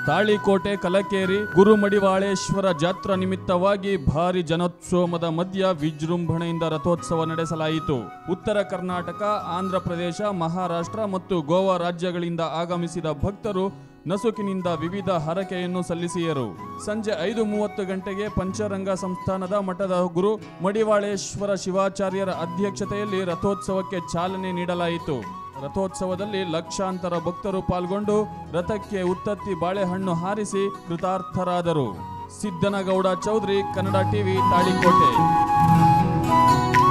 ತಾಳಿಕೋಟೆ ಕಲಕೇರಿ ಗುರುಮಡಿವಾಳೇಶ್ವರ ಜಾತ್ರಾ ನಿಮಿತ್ತವಾಗಿ ಭಾರಿ ಜನೋತ್ಸವದ ಮಧ್ಯ ವಿಜೃಂಭಣೆಯಿಂದ ರಥೋತ್ಸವ ನಡೆಸಲಾಯಿತು ಉತ್ತರ ಕರ್ನಾಟಕ ಆಂಧ್ರ ಪ್ರದೇಶ ಮಹಾರಾಷ್ಟ್ರ ಮತ್ತು ಗೋವಾ ರಾಜ್ಯಗಳಿಂದ ಆಗಮಿಸಿದ ಭಕ್ತರು ನಸುಕಿನಿಂದ ವಿವಿಧ ಹರಕೆಯನ್ನು ಸಲ್ಲಿಸಿದರು ಸಂಜೆ ಐದು ಮೂವತ್ತು ಗಂಟೆಗೆ ಪಂಚರಂಗ ಸಂಸ್ಥಾನದ ಮಠದ ಗುರು ಮಡಿವಾಳೇಶ್ವರ ಶಿವಾಚಾರ್ಯರ ಅಧ್ಯಕ್ಷತೆಯಲ್ಲಿ ರಥೋತ್ಸವಕ್ಕೆ ಚಾಲನೆ ನೀಡಲಾಯಿತು ರಥೋತ್ಸವದಲ್ಲಿ ಲಕ್ಷಾಂತರ ಭಕ್ತರು ಪಾಲ್ಗೊಂಡು ರಥಕ್ಕೆ ಉತ್ತತ್ತಿ ಬಾಳೆಹಣ್ಣು ಹಾರಿಸಿ ಕೃತಾರ್ಥರಾದರು ಸಿದ್ದನಗೌಡ ಚೌಧರಿ ಕನ್ನಡ ಟಿವಿ ತಾಳಿಕೋಟೆ